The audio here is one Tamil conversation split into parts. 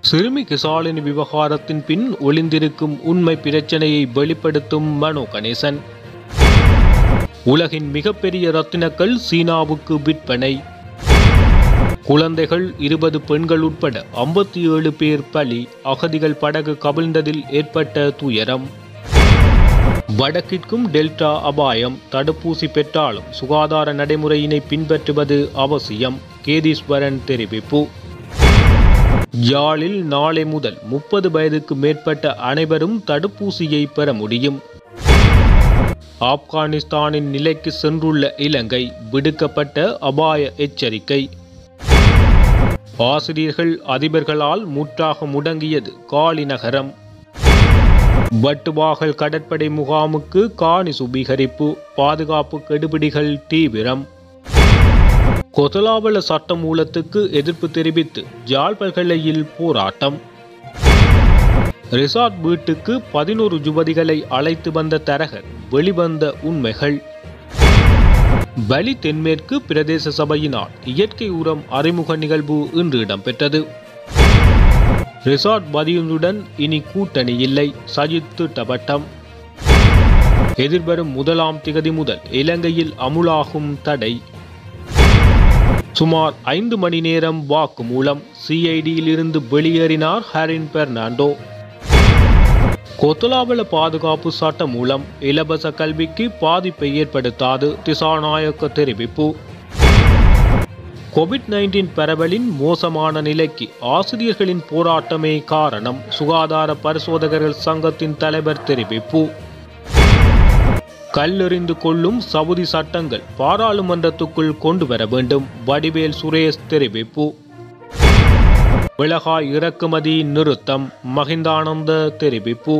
சிறுமி கிசாலினி விவகாரத்தின் பின் ஒளிந்திருக்கும் உண்மை பிரச்சனையை வெளிப்படுத்தும் மனோ கணேசன் உலகின் மிகப்பெரிய ரத்தினக்கள் சீனாவுக்கு விற்பனை குழந்தைகள் இருபது பெண்கள் உட்பட ஐம்பத்தி ஏழு பேர் பலி அகதிகள் படகு கவிழ்ந்ததில் ஏற்பட்ட துயரம் வடக்கிற்கும் டெல்டா அபாயம் தடுப்பூசி பெற்றாலும் சுகாதார நடைமுறையினை பின்பற்றுவது அவசியம் கேதீஸ்வரன் தெரிவிப்பு யாழில் நாளை முதல் முப்பது வயதுக்கு மேற்பட்ட அனைவரும் தடுப்பூசியை பெற முடியும் ஆப்கானிஸ்தானின் நிலைக்கு சென்றுள்ள இலங்கை விடுக்கப்பட்ட அபாய எச்சரிக்கை ஆசிரியர்கள் அதிபர்களால் முற்றாக முடங்கியது காலி நகரம் வட்டுவாகல் கடற்படை முகாமுக்கு காணி சுபீகரிப்பு பாதுகாப்பு கெடுபிடிகள் தீவிரம் கொதலாவள சட்டமூலத்துக்கு எதிர்ப்பு தெரிவித்து ஜாழ் பல்கலையில் போராட்டம் ரிசார்ட் வீட்டுக்கு பதினோரு யுவதிகளை அழைத்து வந்த தரகர் வெளிவந்த உண்மைகள் பலி தென்மேற்கு பிரதேச சபையினால் இயற்கை உரம் அறிமுக நிகழ்வு இன்று இடம்பெற்றது ரிசார்ட் பதியுடன் இனி கூட்டணி இல்லை சஜித் திட்டவட்டம் எதிர்வரும் முதலாம் திகதி முதல் இலங்கையில் அமுலாகும் தடை சுமார் ஐந்து மணி நேரம் வாக்கு மூலம் சிஐடியில் இருந்து வெளியேறினார் ஹரின் பெர்னாண்டோ கொத்தலாவள பாதுகாப்பு சட்டம் மூலம் இலவச கல்விக்கு பாதிப்பை ஏற்படுத்தாது திசாநாயக்க தெரிவிப்பு கோவிட் நைன்டீன் பரவலின் மோசமான நிலைக்கு ஆசிரியர்களின் போராட்டமே காரணம் சுகாதார பரிசோதகர்கள் சங்கத்தின் தலைவர் தெரிவிப்பு கல்லெறிந்து கொள்ளும் சவுதி சட்டங்கள் பாராளுமன்றத்துக்குள் கொண்டு வர வேண்டும் வடிவேல் சுரேஷ் தெரிவிப்பு மிளகாய் இறக்குமதி நிறுத்தம் மகிந்தானந்த தெரிவிப்பு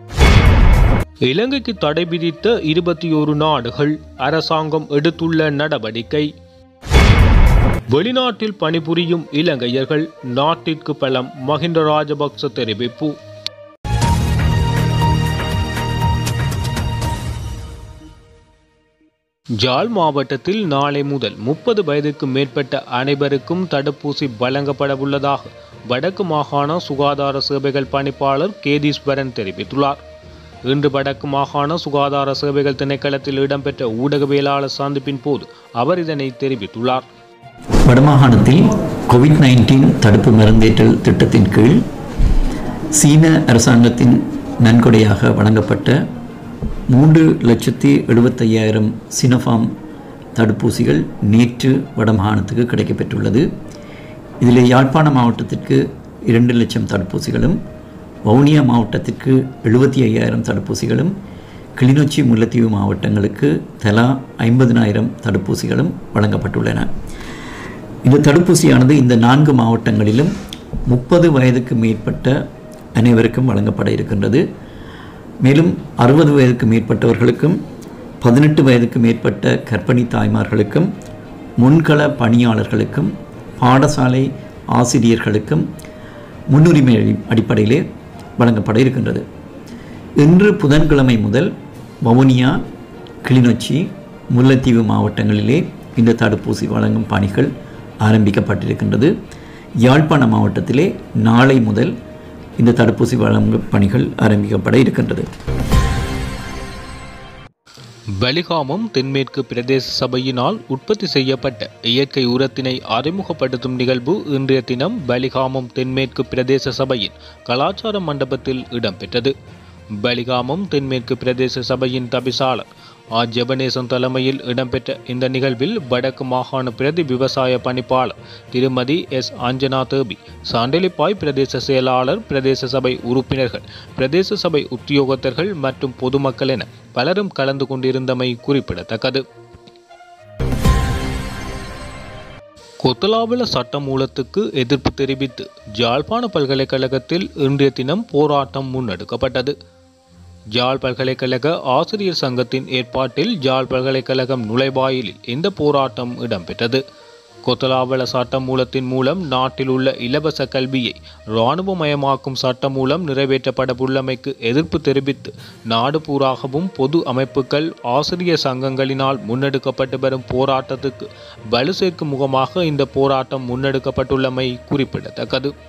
இலங்கைக்கு தடை விதித்த இருபத்தி ஒரு நாடுகள் அரசாங்கம் எடுத்துள்ள நடவடிக்கை வெளிநாட்டில் பணிபுரியும் இலங்கையர்கள் நாட்டிற்கு பலம் மஹிந்த ராஜபக்ச தெரிவிப்பு ஜாழ் மாவட்டத்தில் நாளை முதல் முப்பது வயதுக்கு மேற்பட்ட அனைவருக்கும் தடுப்பூசி வழங்கப்படவுள்ளதாக வடக்கு மாகாண சுகாதார சேவைகள் பணிப்பாளர் கேதீஸ்வரன் தெரிவித்துள்ளார் இன்று வடக்கு மாகாண சுகாதார சேவைகள் திணைக்களத்தில் இடம்பெற்ற ஊடகவியலாளர் சந்திப்பின் போது அவர் இதனை தெரிவித்துள்ளார் வடமாகாணத்தில் கோவிட் நைன்டீன் தடுப்பு மருந்தேற்றல் திட்டத்தின் கீழ் சீன அரசாங்கத்தின் நன்கொடையாக வழங்கப்பட்ட மூன்று லட்சத்தி எழுபத்தையாயிரம் சினோஃபார்ம் தடுப்பூசிகள் நேற்று வடமாகாணத்துக்கு கிடைக்கப்பெற்றுள்ளது இதில் யாழ்ப்பாண மாவட்டத்திற்கு இரண்டு லட்சம் தடுப்பூசிகளும் வவுனியா மாவட்டத்திற்கு எழுபத்தி ஐயாயிரம் தடுப்பூசிகளும் கிளிநொச்சி முல்லைத்தீவு மாவட்டங்களுக்கு தலா ஐம்பதினாயிரம் தடுப்பூசிகளும் வழங்கப்பட்டுள்ளன இந்த தடுப்பூசியானது இந்த நான்கு மாவட்டங்களிலும் முப்பது வயதுக்கு மேற்பட்ட அனைவருக்கும் வழங்கப்பட இருக்கின்றது மேலும் அறுபது வயதுக்கு மேற்பட்டவர்களுக்கும் பதினெட்டு வயதுக்கு மேற்பட்ட கர்ப்பிணி தாய்மார்களுக்கும் முன்கள பணியாளர்களுக்கும் பாடசாலை ஆசிரியர்களுக்கும் முன்னுரிமை அடிப்படையிலே வழங்கப்பட இருக்கின்றது இன்று புதன்கிழமை முதல் வவுனியா கிளிநொச்சி முல்லைத்தீவு மாவட்டங்களிலே இந்த தடுப்பூசி வழங்கும் பணிகள் ஆரம்பிக்கப்பட்டிருக்கின்றது யாழ்ப்பாண மாவட்டத்திலே நாளை முதல் இந்த தடுப்பூசி வழங்கும் பணிகள் ஆரம்பிக்கப்பட இருக்கின்றது பலிகாமம் தென்மேற்கு பிரதேச சபையினால் உற்பத்தி செய்யப்பட்ட இயற்கை உரத்தினை அறிமுகப்படுத்தும் நிகழ்வு இன்றைய தினம் பலிகாமம் தென்மேற்கு பிரதேச சபையின் கலாச்சார மண்டபத்தில் இடம்பெற்றது பலிகாமம் தென்மேற்கு பிரதேச சபையின் தபிசாளர் ஆ ஜெபனேசன் தலைமையில் இடம்பெற்ற இந்த நிகழ்வில் வடக்கு மாகாண பிரதி விவசாய பணிப்பாளர் திருமதி எஸ் அஞ்சனா தேபி சாண்டலிப்பாய் பிரதேச செயலாளர் பிரதேச சபை உறுப்பினர்கள் பிரதேச சபை உத்தியோகத்தர்கள் மற்றும் பொதுமக்கள் என பலரும் கலந்து கொண்டிருந்தமை குறிப்பிடத்தக்கது கொத்தலாவல சட்டமூலத்துக்கு எதிர்ப்பு தெரிவித்து ஜாழ்ப்பாண பல்கலைக்கழகத்தில் இன்றைய தினம் போராட்டம் முன்னெடுக்கப்பட்டது ஜாழ் பல்கலைக்கழக ஆசிரியர் சங்கத்தின் ஏற்பாட்டில் ஜாழ் பல்கலைக்கழகம் நுழைவாயிலில் இந்த போராட்டம் இடம்பெற்றது கொத்தலாவள சட்டம் மூலத்தின் மூலம் நாட்டில் உள்ள இலவச கல்வியை இராணுவமயமாக்கும் சட்டம் மூலம் நிறைவேற்றப்படவுள்ளமைக்கு எதிர்ப்பு தெரிவித்து நாடு பூராகவும் பொது அமைப்புகள் ஆசிரியர் சங்கங்களினால் முன்னெடுக்கப்பட்டு வரும் போராட்டத்துக்கு வலு சேர்க்கும் முகமாக இந்த போராட்டம் முன்னெடுக்கப்பட்டுள்ளமை குறிப்பிடத்தக்கது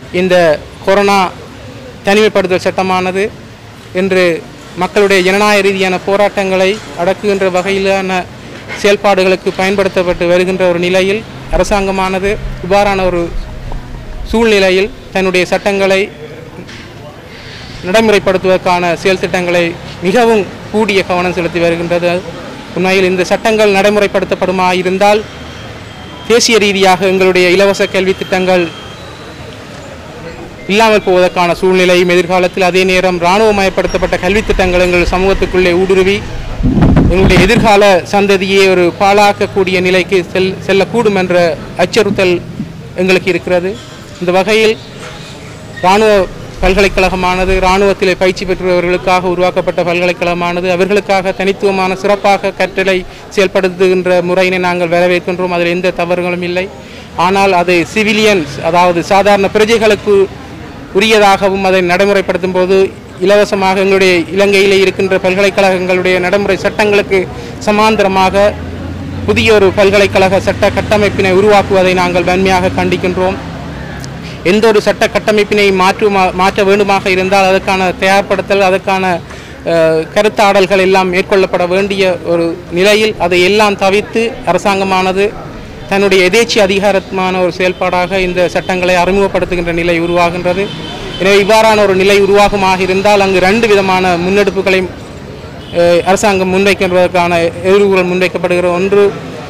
இந்த கொரோனா தனிமைப்படுத்தல் சட்டமானது இன்று மக்களுடைய ஜனநாயக ரீதியான போராட்டங்களை அடக்குகின்ற வகையிலான செயல்பாடுகளுக்கு பயன்படுத்தப்பட்டு வருகின்ற ஒரு நிலையில் அரசாங்கமானது இவ்வாறான ஒரு சூழ்நிலையில் தன்னுடைய சட்டங்களை நடைமுறைப்படுத்துவதற்கான செயல் திட்டங்களை மிகவும் கூடிய கவனம் செலுத்தி வருகின்றது உண்மையில் இந்த சட்டங்கள் நடைமுறைப்படுத்தப்படுமா இருந்தால் தேசிய ரீதியாக எங்களுடைய இலவச கல்வி திட்டங்கள் இல்லாமல் போவதற்கான சூழ்நிலையும் எதிர்காலத்தில் அதே நேரம் இராணுவமயப்படுத்தப்பட்ட கல்வி திட்டங்கள் எங்கள் சமூகத்துக்குள்ளே ஊடுருவி எங்களுடைய எதிர்கால சந்ததியை ஒரு பாழாக்கக்கூடிய நிலைக்கு செல் செல்லக்கூடும் என்ற அச்சுறுத்தல் எங்களுக்கு இருக்கிறது இந்த வகையில் இராணுவ பல்கலைக்கழகமானது இராணுவத்திலே பயிற்சி பெற்றவர்களுக்காக உருவாக்கப்பட்ட பல்கலைக்கழகமானது அவர்களுக்காக தனித்துவமான சிறப்பாக கற்றலை செயல்படுத்துகின்ற முறையினை நாங்கள் வரவேற்கின்றோம் அதில் எந்த தவறுகளும் இல்லை ஆனால் அது சிவிலியன்ஸ் அதாவது சாதாரண பிரஜைகளுக்கு உரியதாகவும் அதை நடைமுறைப்படுத்தும் போது இலவசமாக எங்களுடைய இலங்கையிலே இருக்கின்ற பல்கலைக்கழகங்களுடைய நடைமுறை சட்டங்களுக்கு சமாந்தரமாக புதிய ஒரு பல்கலைக்கழக சட்ட கட்டமைப்பினை உருவாக்குவதை நாங்கள் வன்மையாக கண்டிக்கின்றோம் எந்த ஒரு சட்ட கட்டமைப்பினை மாற்றுமா மாற்ற வேண்டுமாக இருந்தால் அதற்கான தயார்படுத்தல் அதற்கான அஹ், கருத்தாடல்கள் எல்லாம் மேற்கொள்ளப்பட வேண்டிய ஒரு நிலையில் அதை எல்லாம் தவிர்த்து அரசாங்கமானது தன்னுடைய எதேச்சி அதிகாரமான ஒரு செயல்பாடாக இந்த சட்டங்களை அறிமுகப்படுத்துகின்ற நிலை உருவாகின்றது எனவே இவ்வாறான ஒரு நிலை உருவாகுமாக இருந்தால் அங்கு ரெண்டு விதமான முன்னெடுப்புகளை அஹ், அரசாங்கம் முன்வைக்கின்றதற்கான எதிர்வுகள் முன்வைக்கப்படுகிற ஒன்று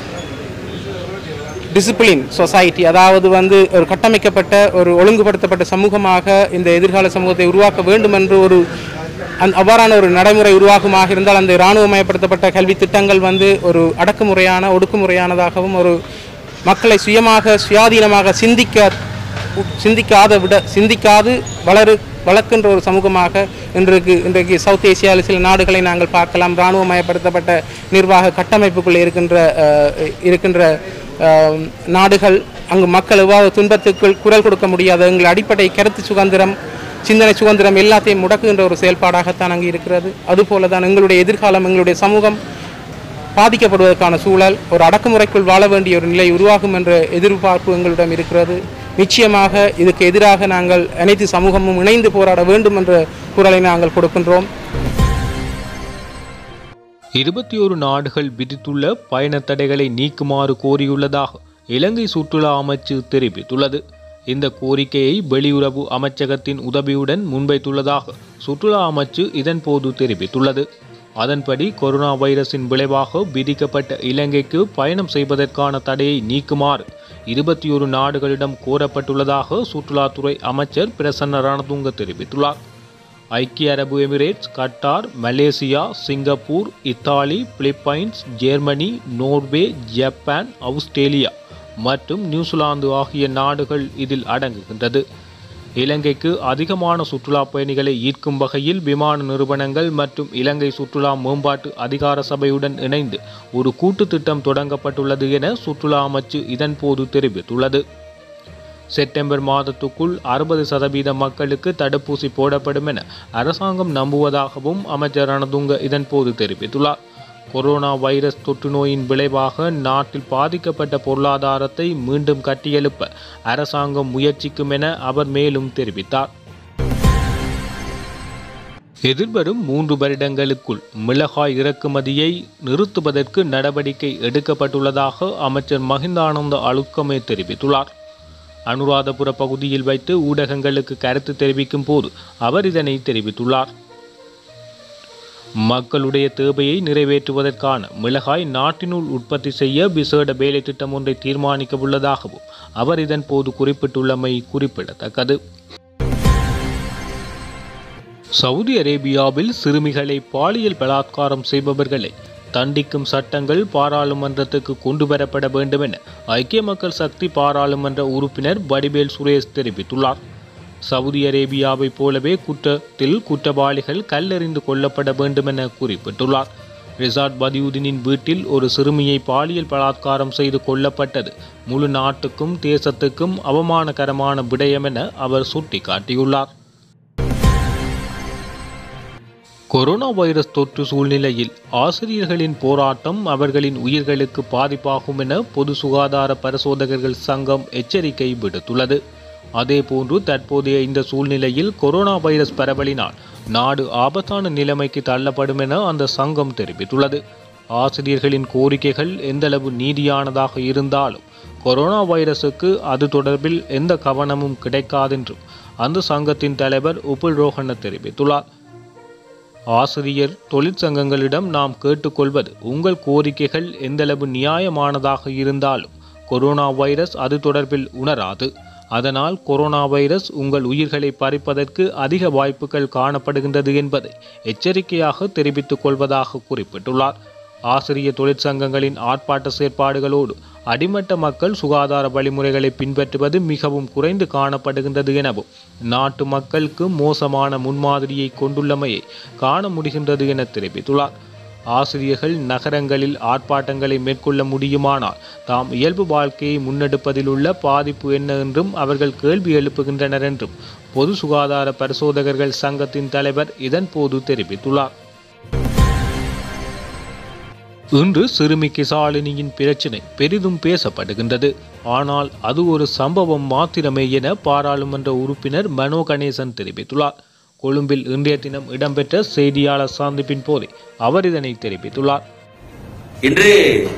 டிசிப்ளின் சொசைட்டி அதாவது வந்து ஒரு கட்டமைக்கப்பட்ட ஒரு ஒழுங்குபடுத்தப்பட்ட சமூகமாக இந்த எதிர்கால சமூகத்தை உருவாக்க வேண்டும் என்று ஒரு அந் அவ்வாறான ஒரு நடைமுறை உருவாகுமாக இருந்தால் அந்த இராணுவமயப்படுத்தப்பட்ட கல்வி திட்டங்கள் வந்து ஒரு அடக்குமுறையான ஒடுக்குமுறையானதாகவும் ஒரு மக்களை சுயமாக சுயாதீனமாக சிந்திக்க சிந்திக்காத விட சிந்திக்காது வளரு வளர்க்கின்ற ஒரு சமூகமாக இன்றைக்கு இன்றைக்கு சவுத் ஏசியாவில் சில நாடுகளை நாங்கள் பார்க்கலாம் இராணுவமயப்படுத்தப்பட்ட நிர்வாக கட்டமைப்புக்குள் இருக்கின்ற அஹ், இருக்கின்ற அஹ், நாடுகள் அங்கு மக்கள் எவ்வாறு துன்பத்துக்குள் குரல் கொடுக்க முடியாத எங்கள் அடிப்படை கருத்து சுதந்திரம் சிந்தனை சுதந்திரம் எல்லாத்தையும் முடக்குகின்ற ஒரு செயல்பாடாகத்தான் அங்கு இருக்கிறது அதுபோல தான் எங்களுடைய எதிர்காலம் எங்களுடைய சமூகம் பாதிக்கப்படுவதற்கான சூழல் ஒரு அடக்குமுறைக்குள் வாழ வேண்டிய ஒரு நிலை உருவாகும் என்ற எதிர்பார்ப்பு எங்களிடம் இருக்கிறது நிச்சயமாக இதுக்கு எதிராக நாங்கள் அனைத்து சமூகமும் இணைந்து போராட வேண்டும் என்ற குரலை நாங்கள் கொடுக்கின்றோம் இருபத்தி ஒரு நாடுகள் விதித்துள்ள பயண தடைகளை நீக்குமாறு கோரியுள்ளதாக இலங்கை சுற்றுலா அமைச்சு தெரிவித்துள்ளது இந்த கோரிக்கையை வெளியுறவு அமைச்சகத்தின் உதவியுடன் முன்வைத்துள்ளதாக சுற்றுலா அமைச்சு இதன்போது தெரிவித்துள்ளது அதன்படி கொரோனா வைரஸின் விளைவாக விதிக்கப்பட்ட இலங்கைக்கு பயணம் செய்வதற்கான தடையை நீக்குமாறு இருபத்தி ஒரு நாடுகளிடம் கோரப்பட்டுள்ளதாக சுற்றுலாத்துறை அமைச்சர் பிரசன்ன ரணதுங்க தெரிவித்துள்ளார் ஐக்கிய அரபு Emirates Qatar Malaysia Singapore Italy Philippines Germany Norway Japan Australia மற்றும் நியூசிலாந்து ஆகிய நாடுகள் இதில் அடங்குகின்றது இலங்கைக்கு அதிகமான சுற்றுலா பயணிகளை ஈர்க்கும் வகையில் விமான நிறுவனங்கள் மற்றும் இலங்கை சுற்றுலா மேம்பாட்டு அதிகார சபையுடன் இணைந்து ஒரு கூட்டு திட்டம் தொடங்கப்பட்டுள்ளது என சுற்றுலா அமைச்சு இதன்போது தெரிவித்துள்ளது செப்டம்பர் மாதத்துக்குள் அறுபது சதவீத மக்களுக்கு தடுப்பூசி போடப்படும் என அரசாங்கம் நம்புவதாகவும் அமைச்சர் ரணதுங்க இதன்போது தெரிவித்துள்ளார் கொரோனா வைரஸ் தொற்று நோயின் விளைவாக நாட்டில் பாதிக்கப்பட்ட பொருளாதாரத்தை மீண்டும் கட்டியெழுப்ப அரசாங்கம் முயற்சிக்கும் என அவர் மேலும் தெரிவித்தார் எதிர்வரும் மூன்று வருடங்களுக்குள் மிளகாய் இறக்குமதியை நிறுத்துவதற்கு நடவடிக்கை எடுக்கப்பட்டுள்ளதாக அமைச்சர் மஹிந்தானந்த அழுக்கமே தெரிவித்துள்ளார் அனுராதபுர பகுதியில் வைத்து ஊடகங்களுக்கு கருத்து தெரிவிக்கும் போது அவர் இதனை தெரிவித்துள்ளார் மக்களுடைய தேவையை நிறைவேற்றுவதற்கான மிளகாய் நாட்டினுள் உற்பத்தி செய்ய விசேட வேலை திட்டம் ஒன்றை தீர்மானிக்க உள்ளதாகவும் அவர் இதன் போது குறிப்பிட்டுள்ளமை குறிப்பிடத்தக்கது சவுதி அரேபியாவில் சிறுமிகளை பாலியல் பலாத்காரம் செய்பவர்களை தண்டிக்கும் சட்டங்கள் பாராளுமன்றத்துக்கு கொண்டு வரப்பட வேண்டும் என ஐக்கிய மக்கள் சக்தி பாராளுமன்ற உறுப்பினர் வடிவேல் சுரேஷ் தெரிவித்துள்ளார் சவுதி அரேபியாவைப் போலவே குற்றத்தில் குற்றவாளிகள் கல்லெறிந்து கொல்லப்பட வேண்டும் என குறிப்பிட்டுள்ளார் ரிசார்ட் பதியுதீனின் வீட்டில் ஒரு சிறுமியை பாலியல் பலாத்காரம் செய்து கொல்லப்பட்டது முழு நாட்டுக்கும் தேசத்துக்கும் அவமானகரமான விடயம் என அவர் சுட்டிக்காட்டியுள்ளார் கொரோனா வைரஸ் தொற்று சூழ்நிலையில் ஆசிரியர்களின் போராட்டம் அவர்களின் உயிர்களுக்கு பாதிப்பாகும் என பொது சுகாதார பரிசோதகர்கள் சங்கம் எச்சரிக்கை விடுத்துள்ளது அதேபோன்று தற்போதைய இந்த சூழ்நிலையில் கொரோனா வைரஸ் பரவலினால் நாடு ஆபத்தான நிலைமைக்கு தள்ளப்படும் என அந்த சங்கம் தெரிவித்துள்ளது ஆசிரியர்களின் கோரிக்கைகள் எந்தளவு நீதியானதாக இருந்தாலும் கொரோனா வைரசுக்கு அது தொடர்பில் எந்த கவனமும் கிடைக்காதென்றும் அந்த சங்கத்தின் தலைவர் உப்புல் ரோஹண்ண தெரிவித்துள்ளார் ஆசிரியர் தொழிற்சங்கங்களிடம் நாம் கேட்டுக்கொள்வது உங்கள் கோரிக்கைகள் எந்தளவு நியாயமானதாக இருந்தாலும் கொரோனா வைரஸ் அது தொடர்பில் உணராது அதனால் கொரோனா வைரஸ் உங்கள் உயிர்களை பறிப்பதற்கு அதிக வாய்ப்புகள் காணப்படுகின்றது என்பதை எச்சரிக்கையாக தெரிவித்துக் கொள்வதாக குறிப்பிட்டுள்ளார் ஆசிரிய தொழிற்சங்கங்களின் ஆர்ப்பாட்ட செயற்பாடுகளோடு அடிமட்ட மக்கள் சுகாதார வழிமுறைகளை பின்பற்றுவது மிகவும் குறைந்து காணப்படுகின்றது எனவும் நாட்டு மக்களுக்கு மோசமான முன்மாதிரியை கொண்டுள்ளமையை காண முடிகின்றது என தெரிவித்துள்ளார் ஆசிரியர்கள் நகரங்களில் ஆர்ப்பாட்டங்களை மேற்கொள்ள முடியுமானால் தாம் இயல்பு வாழ்க்கையை முன்னெடுப்பதில் உள்ள பாதிப்பு என்ன என்றும் அவர்கள் கேள்வி எழுப்புகின்றனர் என்றும் பொது சுகாதார பரிசோதகர்கள் சங்கத்தின் தலைவர் இதன்போது தெரிவித்துள்ளார் இன்று சிறுமி கிசாலினியின் பிரச்சினை பெரிதும் பேசப்படுகின்றது ஆனால் அது ஒரு சம்பவம் மாத்திரமே என பாராளுமன்ற உறுப்பினர் மனோ கணேசன் தெரிவித்துள்ளார் கொழும்பில் இன்றைய தினம் இடம்பெற்ற செய்தியாளர் சந்திப்பின் போதே அவர் இதனை தெரிவித்துள்ளார் இன்று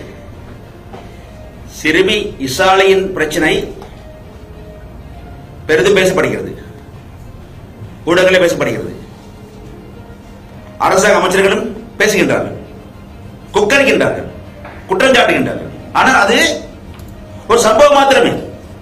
சிறுமி இசாலையின் பிரச்சனை பெரிதும் பேசப்படுகிறது ஊடகங்களில் பேசப்படுகிறது அரசாங்க அமைச்சர்களும் பேசுகின்றார்கள் கொக்கரிக்கின்றார்கள் குற்றம் சாட்டுகின்றார்கள் ஆனால் அது ஒரு சம்பவம் மாத்திரமே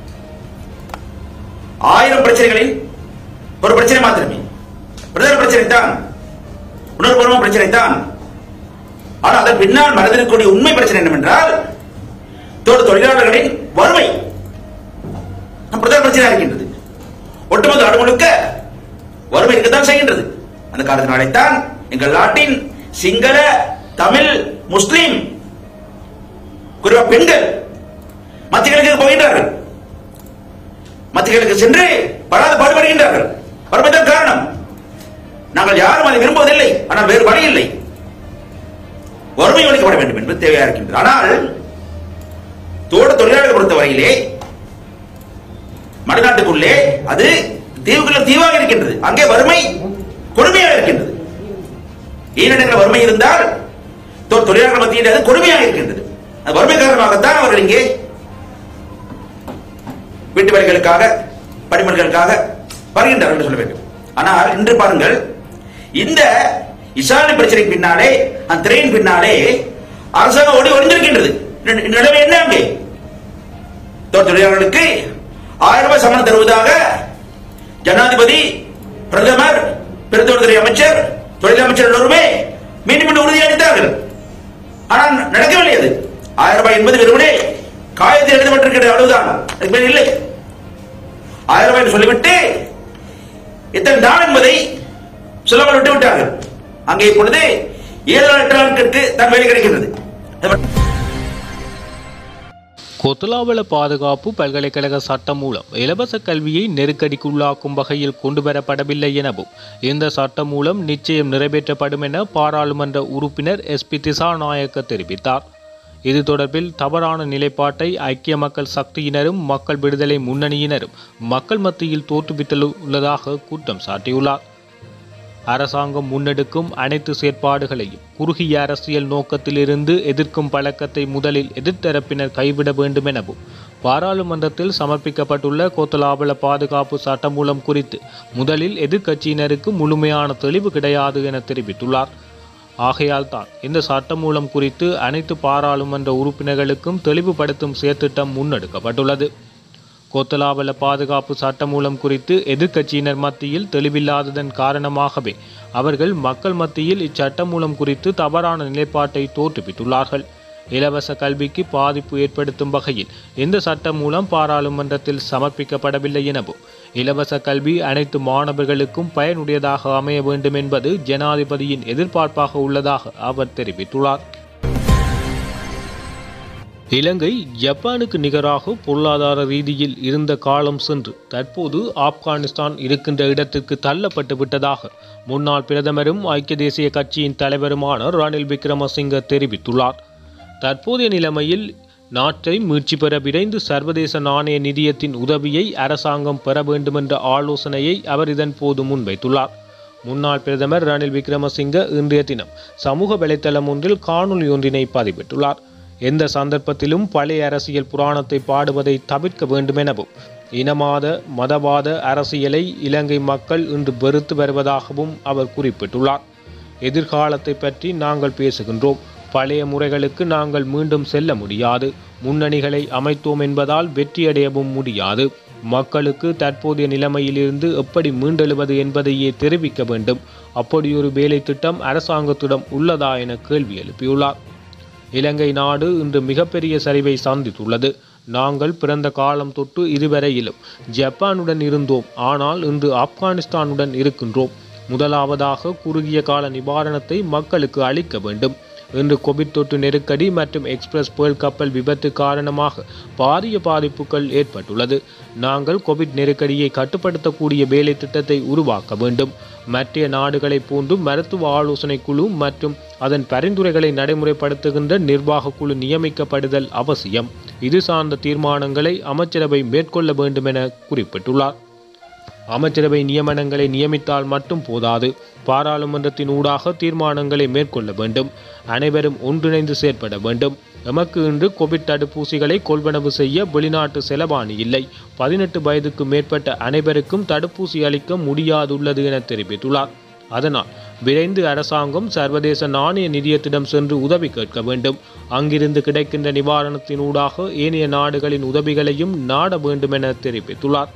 ஆயிரம் பிரச்சனைகளில் ஒரு பிரச்சனை மாத்திரமே பிரதான பிரச்சனை தான் உணர்வுபூர்வமான பிரச்சனை தான் ஆனால் அதன் பின்னால் மனதிற்கக்கூடிய உண்மை பிரச்சனை என்னவென்றால் தோட்ட தொழிலாளர்களின் வறுமை நம் பிரதான பிரச்சனையாக இருக்கின்றது ஒட்டுமொத்த நாடு முழுக்க வறுமை இருக்கத்தான் செய்கின்றது அந்த காரணத்தினாலேத்தான் எங்கள் நாட்டின் சிங்கள தமிழ் முஸ்லிம் குறிப்பா பெண்கள் மத்தியர்களுக்கு போகின்றார்கள் மத்தியர்களுக்கு சென்று படாத பாடுபடுகின்றார்கள் வறுமைதான் காரணம் நாங்கள் யாரும் அதை விரும்புவதில்லை ஆனால் வேறு வழி இல்லை வறுமை ஒழிக்கப்பட வேண்டும் என்பது தேவையா இருக்கின்றது ஆனால் தோட்ட தொழிலாளர்கள் பொறுத்தவரையிலே மறுநாட்டுக்குள்ளே அது தீவுக்குள்ள தீவாக இருக்கின்றது அங்கே வறுமை கொடுமையாக இருக்கின்றது ஈரிடங்கள் வறுமை இருந்தால் தோட்ட தொழிலாளர்கள் மத்தியில் அது கொடுமையாக இருக்கின்றது அது வறுமை காரணமாகத்தான் அவர்கள் இங்கே வீட்டு வேலைகளுக்காக படிமல்களுக்காக வருகின்றார்கள் என்று சொல்ல வேண்டும் ஆனால் இன்று பாருங்கள் இந்த இசாலி பிரச்சனைக்கு பின்னாலே அந்த திரையின் பின்னாலே அரசாங்கம் ஓடி ஒளிந்திருக்கின்றது இந்த நிலைமை என்ன அங்கே தோட்ட தொழிலாளர்களுக்கு ஆயிரம் ரூபாய் சம்பளம் தருவதாக ஜனாதிபதி பிரதமர் பெருந்தோட்டத்துறை அமைச்சர் தொழில் அமைச்சர் எல்லோருமே மீண்டும் மீண்டும் உறுதியளித்தார்கள் ஆனால் நடக்கவில்லை அது ஆயிரம் ரூபாய் என்பது வெறுமனே காயத்தில் எழுதப்பட்டிருக்கிறது அவ்வளவுதான் அதுக்கு மேல் இல்லை ஆயிரம் ரூபாய் என்று சொல்லிவிட்டு எத்தனை நாள் என்பதை சொல்லாமல் விட்டு விட்டார்கள் அங்கே இப்பொழுது ஏழு நாள் எட்டு நாட்களுக்கு தான் வேலை கிடைக்கின்றது கொத்தலாவள பாதுகாப்பு பல்கலைக்கழக சட்டம் மூலம் இலவச கல்வியை நெருக்கடிக்குள்ளாக்கும் வகையில் கொண்டுவரப்படவில்லை எனவும் இந்த சட்டம் மூலம் நிச்சயம் நிறைவேற்றப்படும் என பாராளுமன்ற உறுப்பினர் எஸ் பி திசாநாயக்க தெரிவித்தார் இது தொடர்பில் தவறான நிலைப்பாட்டை ஐக்கிய மக்கள் சக்தியினரும் மக்கள் விடுதலை முன்னணியினரும் மக்கள் மத்தியில் தோற்றுவித்துள்ளதாக குற்றம் சாட்டியுள்ளார் அரசாங்கம் முன்னெடுக்கும் அனைத்து செயற்பாடுகளையும் குறுகிய அரசியல் நோக்கத்திலிருந்து எதிர்க்கும் பழக்கத்தை முதலில் எதிர்த்தரப்பினர் கைவிட வேண்டும் எனவும் பாராளுமன்றத்தில் சமர்ப்பிக்கப்பட்டுள்ள கோத்தலாபல பாதுகாப்பு சட்டமூலம் குறித்து முதலில் எதிர்க்கட்சியினருக்கு முழுமையான தெளிவு கிடையாது என தெரிவித்துள்ளார் ஆகையால் தான் இந்த சட்டமூலம் குறித்து அனைத்து பாராளுமன்ற உறுப்பினர்களுக்கும் தெளிவுபடுத்தும் செயற்திட்டம் முன்னெடுக்கப்பட்டுள்ளது கொத்தலாவல பாதுகாப்பு சட்டமூலம் குறித்து எதிர்க்கட்சியினர் மத்தியில் தெளிவில்லாததன் காரணமாகவே அவர்கள் மக்கள் மத்தியில் இச்சட்டமூலம் குறித்து தவறான நிலைப்பாட்டை தோற்றுவித்துள்ளார்கள் இலவச கல்விக்கு பாதிப்பு ஏற்படுத்தும் வகையில் இந்த சட்டம் மூலம் பாராளுமன்றத்தில் சமர்ப்பிக்கப்படவில்லை எனவும் இலவச கல்வி அனைத்து மாணவர்களுக்கும் பயனுடையதாக அமைய வேண்டும் என்பது ஜனாதிபதியின் எதிர்பார்ப்பாக உள்ளதாக அவர் தெரிவித்துள்ளார் இலங்கை ஜப்பானுக்கு நிகராக பொருளாதார ரீதியில் இருந்த காலம் சென்று தற்போது ஆப்கானிஸ்தான் இருக்கின்ற இடத்திற்கு தள்ளப்பட்டு விட்டதாக முன்னாள் பிரதமரும் ஐக்கிய தேசிய கட்சியின் தலைவருமான ரணில் விக்ரமசிங்க தெரிவித்துள்ளார் தற்போதைய நிலைமையில் நாட்டை மீட்சி பெற விரைந்து சர்வதேச நாணய நிதியத்தின் உதவியை அரசாங்கம் பெற வேண்டுமென்ற ஆலோசனையை அவர் இதன் போது முன்வைத்துள்ளார் முன்னாள் பிரதமர் ரணில் விக்ரமசிங்க இன்றைய தினம் சமூக வலைத்தளம் ஒன்றில் காணொலி ஒன்றினை பதிவிட்டுள்ளார் எந்த சந்தர்ப்பத்திலும் பழைய அரசியல் புராணத்தை பாடுவதை தவிர்க்க வேண்டும் எனவும் இனவாத மதவாத அரசியலை இலங்கை மக்கள் இன்று வெறுத்து வருவதாகவும் அவர் குறிப்பிட்டுள்ளார் எதிர்காலத்தை பற்றி நாங்கள் பேசுகின்றோம் பழைய முறைகளுக்கு நாங்கள் மீண்டும் செல்ல முடியாது முன்னணிகளை அமைத்தோம் என்பதால் வெற்றியடையவும் முடியாது மக்களுக்கு தற்போதைய நிலைமையிலிருந்து எப்படி மீண்டெழுவது என்பதையே தெரிவிக்க வேண்டும் அப்படியொரு வேலை திட்டம் அரசாங்கத்திடம் உள்ளதா என கேள்வி எழுப்பியுள்ளார் இலங்கை நாடு இன்று மிகப்பெரிய சரிவை சந்தித்துள்ளது நாங்கள் பிறந்த காலம் தொட்டு இதுவரையிலும் ஜப்பானுடன் இருந்தோம் ஆனால் இன்று ஆப்கானிஸ்தானுடன் இருக்கின்றோம் முதலாவதாக குறுகிய கால நிவாரணத்தை மக்களுக்கு அளிக்க வேண்டும் இன்று கோவிட் தொற்று நெருக்கடி மற்றும் எக்ஸ்பிரஸ் பேர்ல் கப்பல் விபத்து காரணமாக பாரிய பாதிப்புகள் ஏற்பட்டுள்ளது நாங்கள் கோவிட் நெருக்கடியை கட்டுப்படுத்தக்கூடிய வேலை திட்டத்தை உருவாக்க வேண்டும் மற்ற நாடுகளைப் போன்று மருத்துவ ஆலோசனை குழு மற்றும் அதன் பரிந்துரைகளை நடைமுறைப்படுத்துகின்ற நிர்வாக குழு நியமிக்கப்படுதல் அவசியம் இது சார்ந்த தீர்மானங்களை அமைச்சரவை மேற்கொள்ள வேண்டும் என குறிப்பிட்டுள்ளார் அமைச்சரவை நியமனங்களை நியமித்தால் மட்டும் போதாது பாராளுமன்றத்தின் ஊடாக தீர்மானங்களை மேற்கொள்ள வேண்டும் அனைவரும் ஒன்றிணைந்து செயற்பட வேண்டும் எமக்கு இன்று கோவிட் தடுப்பூசிகளை கொள்வனவு செய்ய வெளிநாட்டு செலவாணி இல்லை பதினெட்டு வயதுக்கு மேற்பட்ட அனைவருக்கும் தடுப்பூசி அளிக்க முடியாதுள்ளது என தெரிவித்துள்ளார் அதனால் விரைந்து அரசாங்கம் சர்வதேச நாணய நிதியத்திடம் சென்று உதவி கேட்க வேண்டும் அங்கிருந்து கிடைக்கின்ற நிவாரணத்தின் ஊடாக ஏனைய நாடுகளின் உதவிகளையும் நாட வேண்டும் என தெரிவித்துள்ளார்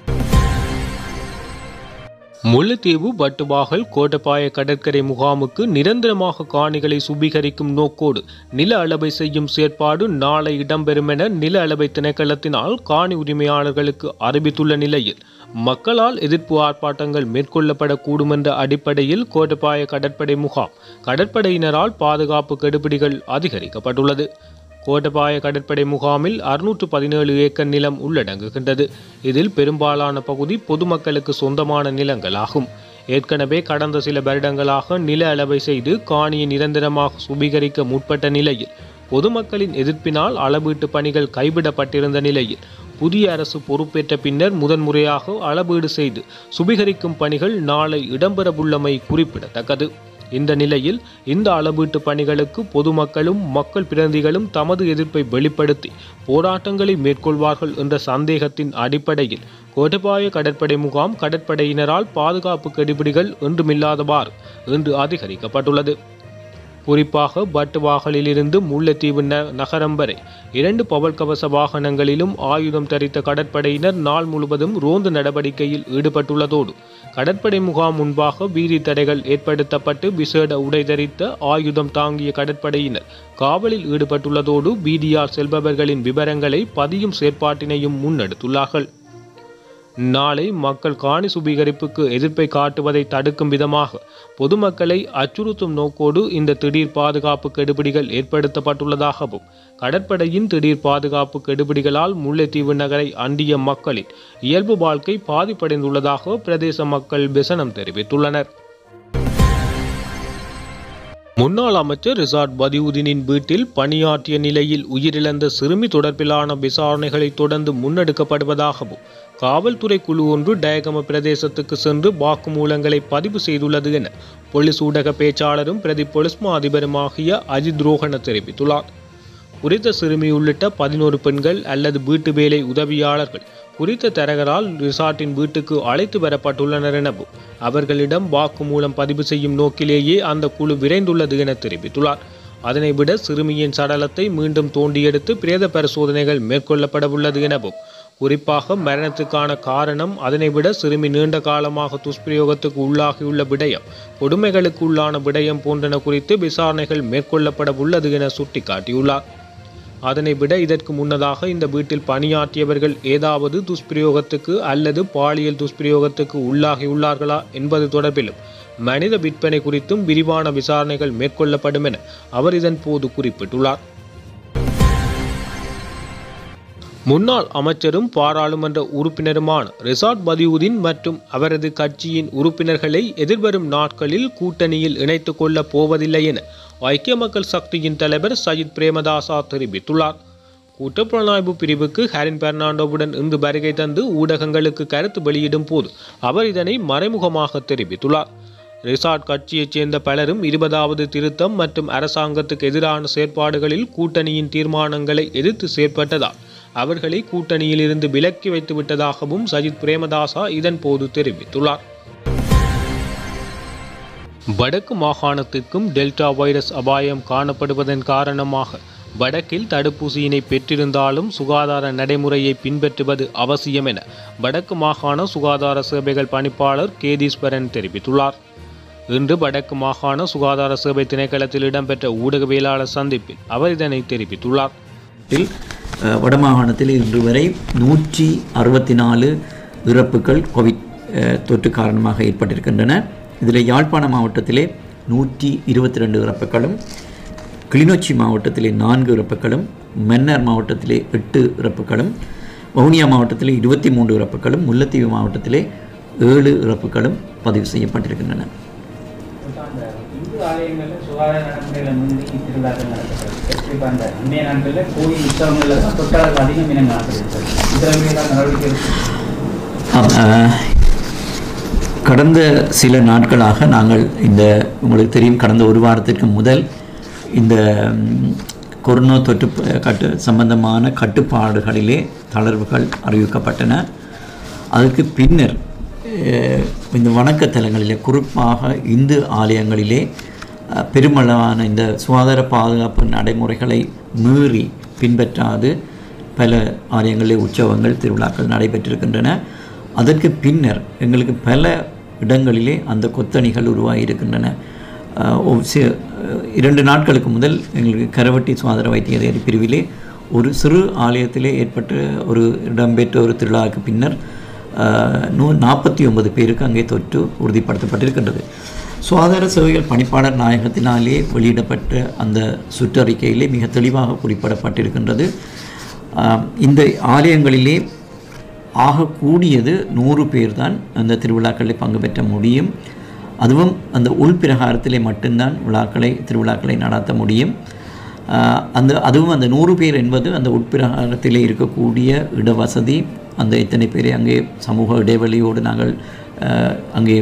முல்லைத்தீவு வட்டுவாகல் கோட்டப்பாய கடற்கரை முகாமுக்கு நிரந்தரமாக காணிகளை சுபீகரிக்கும் நோக்கோடு நில அளவை செய்யும் செயற்பாடு நாளை இடம்பெறும் என நில அளவை திணைக்களத்தினால் காணி உரிமையாளர்களுக்கு அறிவித்துள்ள நிலையில் மக்களால் எதிர்ப்பு ஆர்ப்பாட்டங்கள் மேற்கொள்ளப்படக்கூடும் என்ற அடிப்படையில் கோட்டப்பாய கடற்படை முகாம் கடற்படையினரால் பாதுகாப்பு கெடுபிடிகள் அதிகரிக்கப்பட்டுள்ளது கோட்டபாய கடற்படை முகாமில் அறுநூற்று பதினேழு ஏக்கர் நிலம் உள்ளடங்குகின்றது இதில் பெரும்பாலான பகுதி பொதுமக்களுக்கு சொந்தமான நிலங்களாகும் ஏற்கனவே கடந்த சில வருடங்களாக நில அளவை செய்து காணியை நிரந்தரமாக சுபீகரிக்க முற்பட்ட நிலையில் பொதுமக்களின் எதிர்ப்பினால் அளவீட்டு பணிகள் கைவிடப்பட்டிருந்த நிலையில் புதிய அரசு பொறுப்பேற்ற பின்னர் முதன்முறையாக அளவீடு செய்து சுபீகரிக்கும் பணிகள் நாளை இடம்பெறவுள்ளமை குறிப்பிடத்தக்கது இந்த நிலையில் இந்த அளவீட்டு பணிகளுக்கு பொதுமக்களும் மக்கள் பிரதிநிதிகளும் தமது எதிர்ப்பை வெளிப்படுத்தி போராட்டங்களை மேற்கொள்வார்கள் என்ற சந்தேகத்தின் அடிப்படையில் கோட்டபாய கடற்படை முகாம் கடற்படையினரால் பாதுகாப்பு கெடுபிடிகள் ஒன்றுமில்லாதவாறு இன்று அதிகரிக்கப்பட்டுள்ளது குறிப்பாக பட்டுவாகலிலிருந்து முல்லைத்தீவு ந நகரம் வரை இரண்டு பவல் கவச வாகனங்களிலும் ஆயுதம் தரித்த கடற்படையினர் நாள் முழுவதும் ரோந்து நடவடிக்கையில் ஈடுபட்டுள்ளதோடு கடற்படை முகாம் முன்பாக வீதி தடைகள் ஏற்படுத்தப்பட்டு விசேட உடை தரித்த ஆயுதம் தாங்கிய கடற்படையினர் காவலில் ஈடுபட்டுள்ளதோடு வீதியால் செல்பவர்களின் விவரங்களை பதியும் செயற்பாட்டினையும் முன்னெடுத்துள்ளார்கள் நாளை மக்கள் காணி சுபீகரிப்புக்கு எதிர்ப்பை காட்டுவதை தடுக்கும் விதமாக பொதுமக்களை அச்சுறுத்தும் நோக்கோடு இந்த திடீர் பாதுகாப்பு கெடுபிடிகள் ஏற்படுத்தப்பட்டுள்ளதாகவும் கடற்படையின் திடீர் பாதுகாப்பு கெடுபிடிகளால் முல்லைத்தீவு நகரை அண்டிய மக்களின் இயல்பு வாழ்க்கை பாதிப்படைந்துள்ளதாக பிரதேச மக்கள் விசனம் தெரிவித்துள்ளனர் முன்னாள் அமைச்சர் ரிசார்ட் பதியுதீனின் வீட்டில் பணியாற்றிய நிலையில் உயிரிழந்த சிறுமி தொடர்பிலான விசாரணைகளை தொடர்ந்து முன்னெடுக்கப்படுவதாகவும் காவல்துறை குழு ஒன்று டயகம பிரதேசத்துக்கு சென்று வாக்குமூலங்களை பதிவு செய்துள்ளது என போலீஸ் ஊடக பேச்சாளரும் பிரதி போலீஸ் மா அதிபருமாகிய அஜித் ரோஹன தெரிவித்துள்ளார் குறித்த சிறுமி உள்ளிட்ட பதினோரு பெண்கள் அல்லது வீட்டு வேலை உதவியாளர்கள் குறித்த தரகரால் ரிசார்ட்டின் வீட்டுக்கு அழைத்து வரப்பட்டுள்ளனர் எனவும் அவர்களிடம் வாக்குமூலம் பதிவு செய்யும் நோக்கிலேயே அந்த குழு விரைந்துள்ளது என தெரிவித்துள்ளார் அதனை விட சிறுமியின் சடலத்தை மீண்டும் தோண்டியெடுத்து பிரேத பரிசோதனைகள் மேற்கொள்ளப்படவுள்ளது எனவும் குறிப்பாக மரணத்துக்கான காரணம் அதனை விட சிறுமி நீண்ட காலமாக துஷ்பிரயோகத்துக்கு உள்ளாகியுள்ள விடயம் கொடுமைகளுக்கு உள்ளான விடயம் போன்றன குறித்து விசாரணைகள் மேற்கொள்ளப்பட உள்ளது என சுட்டிக்காட்டியுள்ளார் அதனை விட இதற்கு முன்னதாக இந்த வீட்டில் பணியாற்றியவர்கள் ஏதாவது துஷ்பிரயோகத்துக்கு அல்லது பாலியல் துஷ்பிரயோகத்துக்கு உள்ளாகியுள்ளார்களா என்பது தொடர்பிலும் மனித விற்பனை குறித்தும் விரிவான விசாரணைகள் மேற்கொள்ளப்படும் என அவர் இதன் போது குறிப்பிட்டுள்ளார் முன்னாள் அமைச்சரும் பாராளுமன்ற உறுப்பினருமான ரிசார்ட் பதியுதீன் மற்றும் அவரது கட்சியின் உறுப்பினர்களை எதிர்வரும் நாட்களில் கூட்டணியில் இணைத்துக் கொள்ளப் போவதில்லை என ஐக்கிய மக்கள் சக்தியின் தலைவர் சஜித் பிரேமதாசா தெரிவித்துள்ளார் குற்றப்புலனாய்வு பிரிவுக்கு ஹாரின் பெர்னாண்டோவுடன் இன்று வருகை தந்து ஊடகங்களுக்கு கருத்து வெளியிடும் போது அவர் இதனை மறைமுகமாக தெரிவித்துள்ளார் ரிசார்ட் கட்சியைச் சேர்ந்த பலரும் இருபதாவது திருத்தம் மற்றும் அரசாங்கத்துக்கு எதிரான செயற்பாடுகளில் கூட்டணியின் தீர்மானங்களை எதிர்த்து செயற்பட்டதால் அவர்களை கூட்டணியில் இருந்து விலக்கி வைத்து விட்டதாகவும் சஜித் பிரேமதாசா இதன் போது தெரிவித்துள்ளார் வடக்கு மாகாணத்திற்கும் டெல்டா வைரஸ் அபாயம் காணப்படுவதன் காரணமாக வடக்கில் தடுப்பூசியினை பெற்றிருந்தாலும் சுகாதார நடைமுறையை பின்பற்றுவது அவசியம் என வடக்கு மாகாண சுகாதார சேவைகள் பணிப்பாளர் கேதீஸ்வரன் தெரிவித்துள்ளார் இன்று வடக்கு மாகாண சுகாதார சேவை திணைக்களத்தில் இடம்பெற்ற ஊடகவியலாளர் சந்திப்பில் அவர் இதனை தெரிவித்துள்ளார் இல், அஹ், வடமாகாணத்தில் இன்று வரை நூற்றி அறுபத்தி நாலு இறப்புகள் கோவிட் அஹ், தொற்று காரணமாக ஏற்பட்டிருக்கின்றன இதில் யாழ்ப்பாண மாவட்டத்திலே நூற்றி இருபத்தி ரெண்டு இறப்புகளும் கிளிநொச்சி மாவட்டத்திலே நான்கு இறப்புகளும் மன்னார் மாவட்டத்திலே எட்டு இறப்புகளும் வவுனியா மாவட்டத்திலே இருபத்தி மூன்று இறப்புகளும் முல்லைத்தீவு மாவட்டத்திலே ஏழு இறப்புகளும் பதிவு செய்யப்பட்டிருக்கின்றன இப்ப அந்த இந்து ஆலயங்கள்ல சுகாதார நடைமுறைகளை முன்னிறுத்தி திருவிழாக்கள் நடத்தப்படுது இப்ப அந்த அன்றைய நாட்களில் கோயில் உற்சவங்கள்ல தான் தொற்றாளர்கள் அதிகம் இனம் காணப்படுகிறது இதில் ஏதாவது நடவடிக்கை இருக்கு ஆம், அஹ், கடந்த சில நாட்களாக நாங்கள் இந்த உங்களுக்கு தெரியும் கடந்த ஒரு வாரத்திற்கு முதல் இந்த ம், கொரோனா தொற்று ப- கட்டு சம்பந்தமான கட்டுப்பாடுகளிலே தளர்வுகள் அறிவிக்கப்பட்டன அதுக்கு பின்னர் அஹ், இந்த வணக்கத்தலங்களிலே குறிப்பாக இந்து ஆலயங்களிலே அஹ், பெருமளவான இந்த சுகாதார பாதுகாப்பு நடைமுறைகளை மீறி பின்பற்றாது பல ஆலயங்களிலே உற்சவங்கள் திருவிழாக்கள் நடைபெற்றிருக்கின்றன அதற்கு பின்னர் எங்களுக்கு பல இடங்களிலே அந்த கொத்தணிகள் உருவாகி இருக்கின்றன அஹ், ஒ- சி- அஹ், இரண்டு நாட்களுக்கு முதல் எங்களுக்கு கரவட்டி சுகாதார வைத்திய அதிகாரி பிரிவிலே ஒரு சிறு ஆலயத்திலே ஏற்பட்ட ஒரு இடம்பெற்ற ஒரு திருவிழாவுக்கு பின்னர் அஹ், நூ நாற்பத்தி ஒன்பது பேருக்கு அங்கே தொற்று உறுதிப்படுத்தப்பட்டிருக்கின்றது சுகாதார சேவைகள் பணிப்பாளர் நாயகத்தினாலே வெளியிடப்பட்ட அந்த சுற்றறிக்கையிலே மிக தெளிவாக குறிப்பிடப்பட்டிருக்கின்றது ஆம், இந்த ஆலயங்களிலே ஆகக்கூடியது நூறு பேர் தான் அந்த திருவிழாக்களில் பங்கு பெற்ற முடியும் அதுவும் அந்த உள்பிரகாரத்திலே மட்டும்தான் விழாக்களை திருவிழாக்களை நடத்த முடியும் ஆஹ், அந்த அதுவும் அந்த நூறு பேர் என்பது அந்த உட்பிரகாரத்திலே இருக்கக்கூடிய இடவசதி அந்த இத்தனை பேரை அங்கே சமூக இடைவெளியோடு நாங்கள் ஆஹ், அங்கே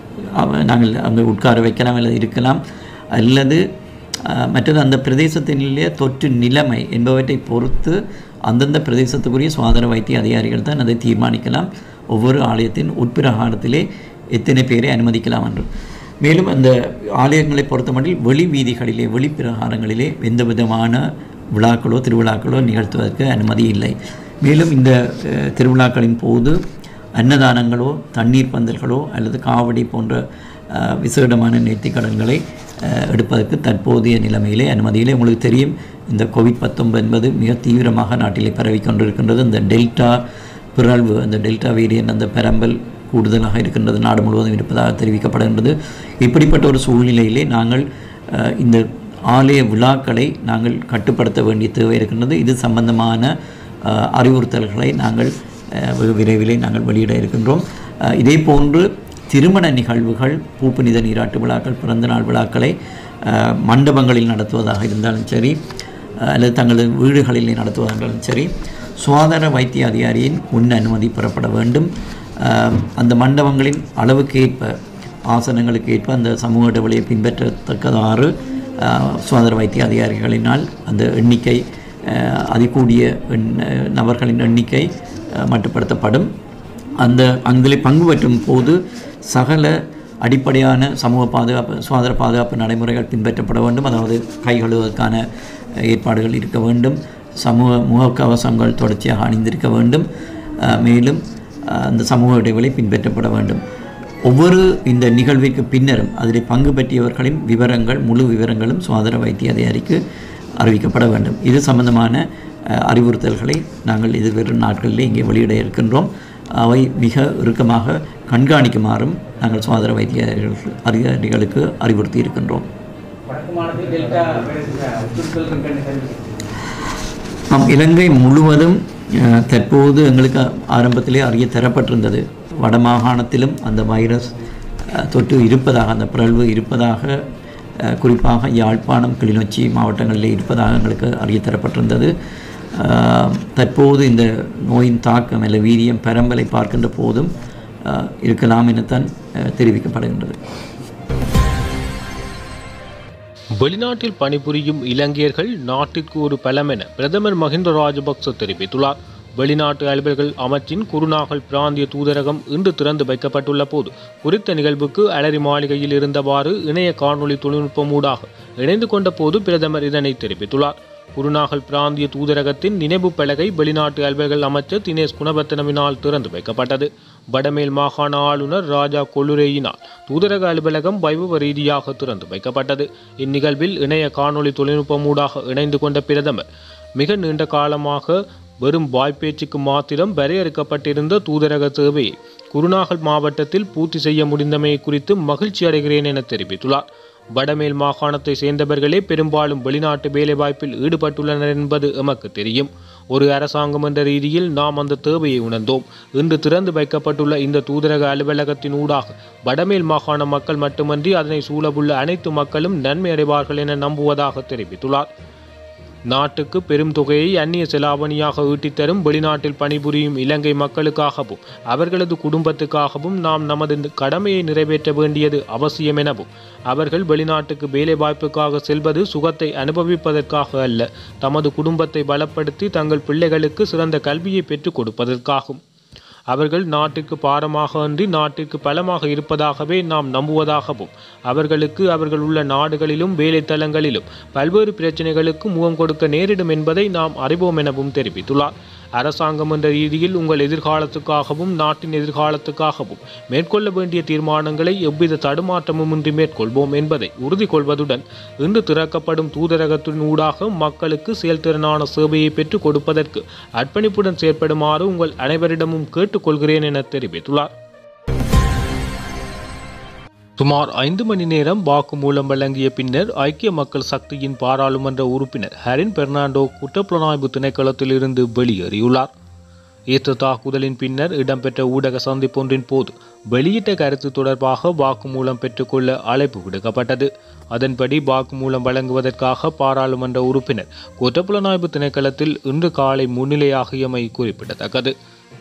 அவ- நாங்கள் அங்கே உட்கார வைக்கலாம் அல்லது இருக்கலாம் அல்லது அஹ், மற்றது அந்த பிரதேசத்திலே தொற்று நிலைமை என்பவற்றை பொறுத்து அந்தந்த பிரதேசத்துக்குரிய சுகாதார வைத்திய அதிகாரிகள் தான் அதை தீர்மானிக்கலாம் ஒவ்வொரு ஆலயத்தின் உட்பிரகாரத்திலே எத்தனை பேரை அனுமதிக்கலாம் என்று மேலும் அந்த ஆலயங்களை பொறுத்தமட்டில் வெளி வீதிகளிலே வெளிப்பிரகாரங்களிலே எந்த விதமான விழாக்களோ திருவிழாக்களோ நிகழ்த்துவதற்கு அனுமதி இல்லை மேலும் இந்த அஹ், திருவிழாக்களின் போது அன்னதானங்களோ தண்ணீர் பந்தல்களோ அல்லது காவடி போன்ற அஹ், விசேடமான நேர்த்திக்கடன்களை அஹ், எடுப்பதற்கு தற்போதைய நிலைமையிலே அனுமதியிலே உங்களுக்கு தெரியும் இந்த கோவிட் பத்தொன்பது என்பது மிக தீவிரமாக நாட்டிலே பரவி கொண்டிருக்கின்றது இந்த டெல்டா பிறழ்வு அந்த டெல்டா வேரியன்ட் அந்த பெரம்பல் கூடுதலாக இருக்கின்றது நாடு முழுவதும் இருப்பதாக தெரிவிக்கப்படுகின்றது இப்படிப்பட்ட ஒரு சூழ்நிலையிலே நாங்கள் அஹ், இந்த ஆலய விழாக்களை நாங்கள் கட்டுப்படுத்த வேண்டிய தேவை இருக்கின்றது இது சம்பந்தமான அஹ், அறிவுறுத்தல்களை நாங்கள் அஹ், வெகு விரைவிலே நாங்கள் வெளியிட இருக்கின்றோம் அஹ், இதே போன்று திருமண நிகழ்வுகள் பூப்புனித நீராட்டு விழாக்கள் பிறந்தநாள் விழாக்களை அஹ், மண்டபங்களில் நடத்துவதாக இருந்தாலும் சரி அஹ், அல்லது தங்களது வீடுகளில் நடத்துவதாக இருந்தாலும் சரி சுகாதார வைத்திய அதிகாரியின் முன் அனுமதி பெறப்பட வேண்டும் அஹ், அந்த மண்டபங்களின் அளவுக்கு ஏற்ப ஆசனங்களுக்கு ஏற்ப அந்த சமூக இடைவெளியை பின்பற்றத்தக்கதாறு அஹ், சுகாதார வைத்திய அதிகாரிகளினால் அந்த எண்ணிக்கை அஹ், அதிகூடிய எண் நபர்களின் எண்ணிக்கை அஹ், மட்டுப்படுத்தப்படும் அந்த அதில் பங்கு பெற்றும் போது சகல அடிப்படையான சமூக பாதுகாப்பு சுகாதார பாதுகாப்பு நடைமுறைகள் பின்பற்றப்பட வேண்டும் அதாவது கை கழுவுவதற்கான அஹ், ஏற்பாடுகள் இருக்க வேண்டும் சமூக முகக்கவசங்கள் தொடர்ச்சியாக அணிந்திருக்க வேண்டும் அஹ், மேலும் அஹ், அந்த சமூக இடைவெளி பின்பற்றப்பட வேண்டும் ஒவ்வொரு இந்த நிகழ்விற்கு பின்னரும் அதில் பங்கு பெற்றியவர்களின் விவரங்கள் முழு விவரங்களும் சுகாதார வைத்திய அதிகாரிக்கு அறிவிக்கப்பட வேண்டும் இது சம்பந்தமான அஹ், அறிவுறுத்தல்களை நாங்கள் எதிர்வரும் நாட்களிலே இங்கே வெளியிட இருக்கின்றோம் அவை மிக இறுக்கமாக கண்காணிக்குமாறும் நாங்கள் சுகாதார வைத்திய அதிகாரிகளுக்கு- அதிகாரிகளுக்கு அறிவுறுத்தி இருக்கின்றோம் வடக்கு மாநிலத்தில் டெல்டா வைரஸ் அச்சுறுத்தல் இருக்குன்னு தெரிவிக்கிறது ஆம் இலங்கை முழுவதும் அஹ், தற்போது எங்களுக்கு ஆரம்பத்திலே அறிய தரப்பட்டிருந்தது வடமாகாணத்திலும் அந்த வைரஸ் அஹ், தொற்று இருப்பதாக அந்த பிறழ்வு இருப்பதாக அஹ், குறிப்பாக யாழ்ப்பாணம் கிளிநொச்சி மாவட்டங்களிலே இருப்பதாக எங்களுக்கு அறிய தரப்பட்டிருந்தது ஆஹ், தற்போது இந்த நோயின் தாக்கம் அல்ல வீரியம் பரம்பலை பார்க்கின்ற போதும் ஆஹ், இருக்கலாம் எனத்தான் ஆஹ், தெரிவிக்கப்படுகின்றது வெளிநாட்டில் பணிபுரியும் இலங்கையர்கள் நாட்டிற்கு ஒரு பலம் என பிரதமர் மஹிந்த ராஜபக்ச தெரிவித்துள்ளார் வெளிநாட்டு அலுவல்கள் அமைச்சின் குருநாகல் பிராந்திய தூதரகம் இன்று திறந்து வைக்கப்பட்டுள்ள போது குறித்த நிகழ்வுக்கு அலரி மாளிகையில் இருந்தவாறு இணைய காணொளி தொழில்நுட்பம் ஊடாக இணைந்து கொண்ட போது பிரதமர் இதனை தெரிவித்துள்ளார் குருநாகல் பிராந்திய தூதரகத்தின் நினைவு பலகை வெளிநாட்டு அலுவல்கள் அமைச்சர் தினேஷ் குணவர்த்தனவினால் திறந்து வைக்கப்பட்டது வடமேல் மாகாண ஆளுநர் ராஜா கொல்லுரேயினால் தூதரக அலுவலகம் வைபவ ரீதியாக திறந்து வைக்கப்பட்டது இந்நிகழ்வில் இணைய காணொளி தொழில்நுட்பம் ஊடாக இணைந்து கொண்ட பிரதமர் மிக நீண்ட காலமாக வெறும் வாய்ப்பேச்சுக்கு மாத்திரம் வரையறுக்கப்பட்டிருந்த தூதரக சேவையை குருநாகல் மாவட்டத்தில் பூர்த்தி செய்ய முடிந்தமை குறித்து மகிழ்ச்சி அடைகிறேன் என தெரிவித்துள்ளார் வடமேல் மாகாணத்தை சேர்ந்தவர்களே பெரும்பாலும் வெளிநாட்டு வேலைவாய்ப்பில் ஈடுபட்டுள்ளனர் என்பது எமக்கு தெரியும் ஒரு அரசாங்கம் என்ற ரீதியில் நாம் அந்த தேவையை உணர்ந்தோம் இன்று திறந்து வைக்கப்பட்டுள்ள இந்த தூதரக அலுவலகத்தின் ஊடாக வடமேல் மாகாண மக்கள் மட்டுமன்றி அதனை சூழவுள்ள அனைத்து மக்களும் நன்மை அடைவார்கள் என நம்புவதாக தெரிவித்துள்ளார் நாட்டுக்கு பெரும் தொகையை அந்நிய செலாவணியாக ஈட்டித்தரும் வெளிநாட்டில் பணிபுரியும் இலங்கை மக்களுக்காகவும் அவர்களது குடும்பத்துக்காகவும் நாம் நமது கடமையை நிறைவேற்ற வேண்டியது அவசியம் எனவும் அவர்கள் வெளிநாட்டுக்கு வேலை வாய்ப்புக்காக செல்வது சுகத்தை அனுபவிப்பதற்காக அல்ல தமது குடும்பத்தை பலப்படுத்தி தங்கள் பிள்ளைகளுக்கு சிறந்த கல்வியை பெற்றுக் கொடுப்பதற்காகும் அவர்கள் நாட்டிற்கு பாரமாக அன்றி நாட்டிற்கு பலமாக இருப்பதாகவே நாம் நம்புவதாகவும் அவர்களுக்கு அவர்கள் உள்ள நாடுகளிலும் வேலைத்தலங்களிலும் பல்வேறு பிரச்சனைகளுக்கு முகம் கொடுக்க நேரிடும் என்பதை நாம் அறிவோம் எனவும் தெரிவித்துள்ளார் அரசாங்கம் என்ற ரீதியில் உங்கள் எதிர்காலத்துக்காகவும் நாட்டின் எதிர்காலத்துக்காகவும் மேற்கொள்ள வேண்டிய தீர்மானங்களை எவ்வித தடுமாற்றமுமின்றி மேற்கொள்வோம் என்பதை உறுதி கொள்வதுடன் இன்று திறக்கப்படும் தூதரகத்தின் ஊடாக மக்களுக்கு செயல்திறனான சேவையை பெற்றுக் கொடுப்பதற்கு அர்ப்பணிப்புடன் செயற்படுமாறு உங்கள் அனைவரிடமும் கேட்டுக்கொள்கிறேன் என தெரிவித்துள்ளார் சுமார் ஐந்து மணி நேரம் வாக்குமூலம் வழங்கிய பின்னர் ஐக்கிய மக்கள் சக்தியின் பாராளுமன்ற உறுப்பினர் ஹரின் பெர்னாண்டோ குற்றப்புலனாய்வு திணைக்களத்திலிருந்து வெளியேறியுள்ளார் ஈஸ்டர் தாக்குதலின் பின்னர் இடம்பெற்ற ஊடக சந்திப்பொன்றின் போது வெளியிட்ட கருத்து தொடர்பாக வாக்குமூலம் பெற்றுக்கொள்ள அழைப்பு விடுக்கப்பட்டது அதன்படி வாக்குமூலம் வழங்குவதற்காக பாராளுமன்ற உறுப்பினர் குற்றப்புலனாய்வு திணைக்களத்தில் இன்று காலை முன்னிலையாகியமை குறிப்பிடத்தக்கது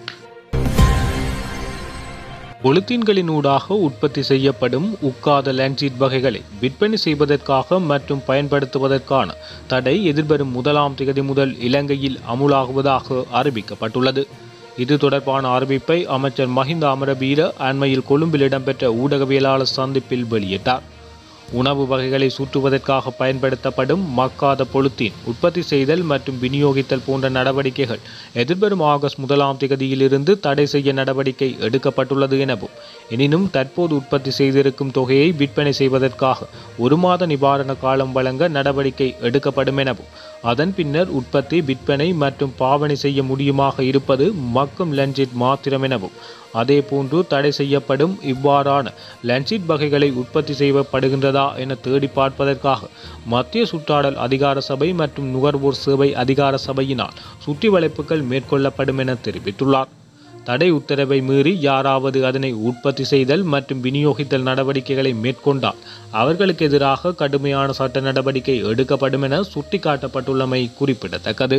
பொலித்தீன்களினூடாக உற்பத்தி செய்யப்படும் உட்காத லான்சீட் வகைகளை விற்பனை செய்வதற்காக மற்றும் பயன்படுத்துவதற்கான தடை எதிர்வரும் முதலாம் தேதி முதல் இலங்கையில் அமுலாகுவதாக அறிவிக்கப்பட்டுள்ளது இது தொடர்பான அறிவிப்பை அமைச்சர் மஹிந்த அமரவீர அண்மையில் கொழும்பில் இடம்பெற்ற ஊடகவியலாளர் சந்திப்பில் வெளியிட்டார் உணவு வகைகளை சுற்றுவதற்காக பயன்படுத்தப்படும் மக்காத பொழுத்தீன் உற்பத்தி செய்தல் மற்றும் விநியோகித்தல் போன்ற நடவடிக்கைகள் எதிர்வரும் ஆகஸ்ட் முதலாம் தேதியிலிருந்து தடை செய்ய நடவடிக்கை எடுக்கப்பட்டுள்ளது எனவும் எனினும் தற்போது உற்பத்தி செய்திருக்கும் தொகையை விற்பனை செய்வதற்காக ஒரு மாத நிவாரண காலம் வழங்க நடவடிக்கை எடுக்கப்படும் எனவும் அதன் பின்னர் உற்பத்தி விற்பனை மற்றும் பாவனை செய்ய முடியுமாக இருப்பது மக்கும் லஞ்சிட் மாத்திரம் எனவும் அதேபோன்று தடை செய்யப்படும் இவ்வாறான லன்சிட் வகைகளை உற்பத்தி செய்யப்படுகின்றதா என தேடி பார்ப்பதற்காக மத்திய சுற்றாடல் அதிகார சபை மற்றும் நுகர்வோர் சேவை அதிகார சபையினால் சுற்றி வளைப்புகள் மேற்கொள்ளப்படும் என தெரிவித்துள்ளார் தடை உத்தரவை மீறி யாராவது அதனை உற்பத்தி செய்தல் மற்றும் விநியோகித்தல் நடவடிக்கைகளை மேற்கொண்டால் அவர்களுக்கு எதிராக கடுமையான சட்ட நடவடிக்கை எடுக்கப்படும் என சுட்டிக்காட்டப்பட்டுள்ளமை குறிப்பிடத்தக்கது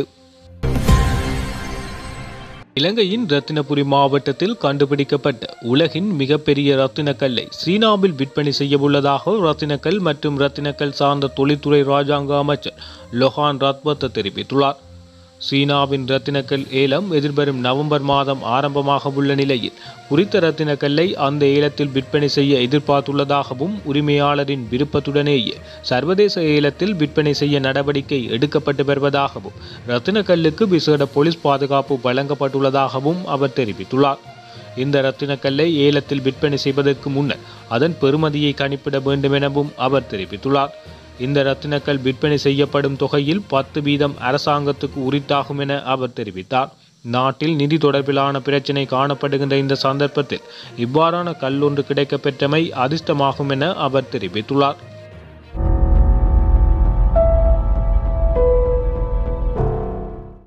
இலங்கையின் ரத்தினபுரி மாவட்டத்தில் கண்டுபிடிக்கப்பட்ட உலகின் மிகப்பெரிய ரத்தினக்கல்லை சீனாவில் விற்பனை செய்யவுள்ளதாக ரத்தினக்கல் மற்றும் ரத்தினக்கல் சார்ந்த தொழில்துறை ராஜாங்க அமைச்சர் லொஹான் ரத்வத்த தெரிவித்துள்ளார் சீனாவின் ரத்தினக்கல் ஏலம் எதிர்வரும் நவம்பர் மாதம் ஆரம்பமாக உள்ள நிலையில் குறித்த ரத்தினக்கல்லை அந்த ஏலத்தில் விற்பனை செய்ய எதிர்பார்த்துள்ளதாகவும் உரிமையாளரின் விருப்பத்துடனேயே சர்வதேச ஏலத்தில் விற்பனை செய்ய நடவடிக்கை எடுக்கப்பட்டு வருவதாகவும் ரத்தினக்கல்லுக்கு விசேட போலீஸ் பாதுகாப்பு வழங்கப்பட்டுள்ளதாகவும் அவர் தெரிவித்துள்ளார் இந்த ரத்தினக்கல்லை ஏலத்தில் விற்பனை செய்வதற்கு முன்னர் அதன் பெறுமதியை கணிப்பிட வேண்டும் எனவும் அவர் தெரிவித்துள்ளார் இந்த ரத்தினக்கல் விற்பனை செய்யப்படும் தொகையில் பத்து வீதம் அரசாங்கத்துக்கு உரித்தாகும் என அவர் தெரிவித்தார் நாட்டில் நிதி தொடர்பிலான பிரச்சினை காணப்படுகின்ற இந்த சந்தர்ப்பத்தில் இவ்வாறான கல் ஒன்று கிடைக்கப்பெற்றமை அதிர்ஷ்டமாகும் என அவர் தெரிவித்துள்ளார்